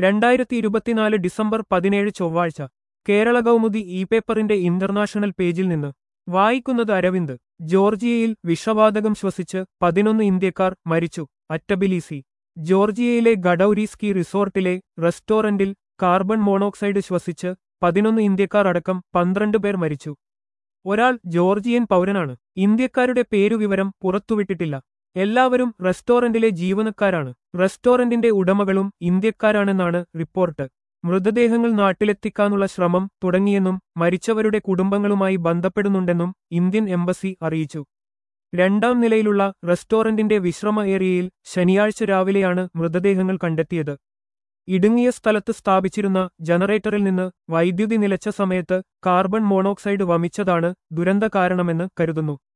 രണ്ടായിരത്തി ഇരുപത്തിനാല് ഡിസംബർ പതിനേഴ് ചൊവ്വാഴ്ച കേരള കൗമുദി ഇ പേപ്പറിന്റെ ഇന്റർനാഷണൽ പേജിൽ നിന്ന് വായിക്കുന്നത് അരവിന്ദ് ജോർജിയയിൽ വിഷവാതകം ശ്വസിച്ച് പതിനൊന്ന് ഇന്ത്യക്കാർ മരിച്ചു അറ്റബിലിസി ജോർജിയയിലെ ഗഡൌരി സ്കി റിസോർട്ടിലെ റെസ്റ്റോറന്റിൽ കാർബൺ മോണോക്സൈഡ് ശ്വസിച്ച് പതിനൊന്ന് ഇന്ത്യക്കാർ അടക്കം പന്ത്രണ്ട് പേർ മരിച്ചു ഒരാൾ ജോർജിയൻ പൗരനാണ് ഇന്ത്യക്കാരുടെ പേരുവിവരം പുറത്തുവിട്ടിട്ടില്ല എല്ലാവരും റെസ്റ്റോറന്റിലെ ജീവനക്കാരാണ് റെസ്റ്റോറന്റിന്റെ ഉടമകളും ഇന്ത്യക്കാരാണെന്നാണ് റിപ്പോർട്ട് മൃതദേഹങ്ങൾ നാട്ടിലെത്തിക്കാനുള്ള ശ്രമം തുടങ്ങിയെന്നും മരിച്ചവരുടെ കുടുംബങ്ങളുമായി ബന്ധപ്പെടുന്നുണ്ടെന്നും ഇന്ത്യൻ എംബസി അറിയിച്ചു രണ്ടാം നിലയിലുള്ള റെസ്റ്റോറന്റിന്റെ വിശ്രമ ഏരിയയിൽ ശനിയാഴ്ച രാവിലെയാണ് മൃതദേഹങ്ങൾ കണ്ടെത്തിയത് ഇടുങ്ങിയ സ്ഥലത്ത് സ്ഥാപിച്ചിരുന്ന ജനറേറ്ററിൽ നിന്ന് വൈദ്യുതി നിലച്ച സമയത്ത് കാർബൺ മോണോക്സൈഡ് വമിച്ചതാണ് ദുരന്ത കാരണമെന്ന് കരുതുന്നു